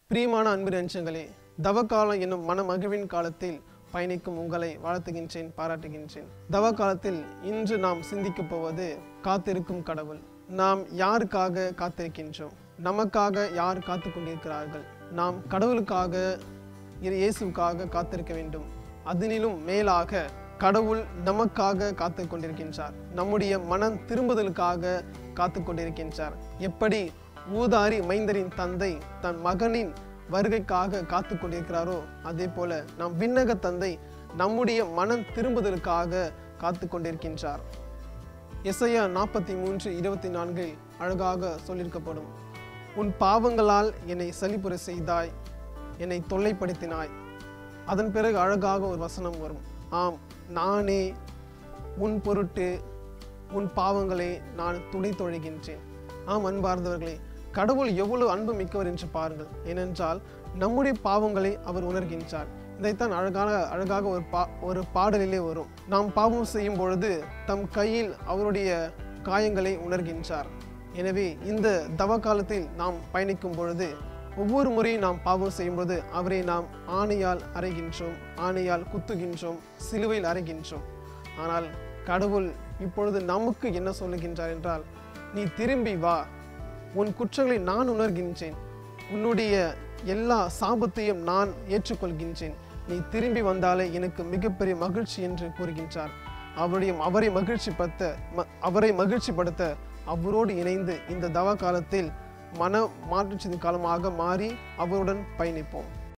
பிரியமான அன்பு நெஞ்சங்களே தவக்காலம் என்னும் மனமகிழ்வின் காலத்தில் பயணிக்கும் உங்களை வாழ்த்துகின்றேன் பாராட்டுகின்றேன் தவ காலத்தில் இன்று நாம் சிந்திக்கப் போவது காத்திருக்கும் கடவுள் நாம் யாருக்காக காத்திருக்கின்றோம் நமக்காக யார் காத்து கொண்டிருக்கிறார்கள் நாம் கடவுளுக்காக இரு இயேசுக்காக காத்திருக்க வேண்டும் அதனிலும் மேலாக கடவுள் நமக்காக காத்து கொண்டிருக்கின்றார் நம்முடைய மனம் திரும்புதலுக்காக காத்து கொண்டிருக்கின்றார் எப்படி ஊதாரி மைந்தரின் தந்தை தன் மகனின் வருகைக்காக காத்து கொண்டிருக்கிறாரோ அதே போல நம் விண்ணக தந்தை நம்முடைய மனம் திரும்புதலுக்காக காத்து கொண்டிருக்கின்றார் எஸ்ஐயா நாற்பத்தி மூன்று இருபத்தி நான்கில் அழகாக சொல்லியிருக்கப்படும் உன் பாவங்களால் என்னை சலிப்புற செய்தாய் என்னை தொல்லைப்படுத்தினாய் அதன் பிறகு அழகாக ஒரு வசனம் வரும் ஆம் நானே உன் பொருட்டு உன் பாவங்களை நான் துடை தொழுகின்றேன் ஆம் அன்பார்ந்தவர்களே கடவுள் எவ்வளவு அன்பு மிக்கவர் என்று பாருங்கள் ஏனென்றால் நம்முடைய பாவங்களை அவர் உணர்கின்றார் இதைத்தான் அழகான அழகாக ஒரு பா ஒரு பாடலிலே வரும் நாம் பாவம் செய்யும் பொழுது தம் கையில் அவருடைய காயங்களை உணர்கின்றார் எனவே இந்த தவ காலத்தில் நாம் பயணிக்கும் பொழுது ஒவ்வொரு முறையும் நாம் பாவம் செய்யும்போது அவரை நாம் ஆணையால் அறைகின்றோம் ஆணையால் குத்துகின்றோம் சிலுவையில் அறைகின்றோம் ஆனால் கடவுள் இப்பொழுது நமக்கு என்ன சொல்லுகின்றார் என்றால் நீ திரும்பி வா உன் குற்றங்களை நான் உணர்கின்றேன் உன்னுடைய எல்லா சாபத்தையும் நான் ஏற்றுக்கொள்கின்றேன் நீ திரும்பி வந்தாலே எனக்கு மிகப்பெரிய மகிழ்ச்சி என்று கூறுகின்றார் அவருடைய அவரை மகிழ்ச்சிப்படுத்த ம- அவரை மகிழ்ச்சிப்படுத்த அவரோடு இணைந்து இந்த தவ காலத்தில் மன மாற்றுச்சின் காலமாக மாறி அவருடன் பயணிப்போம்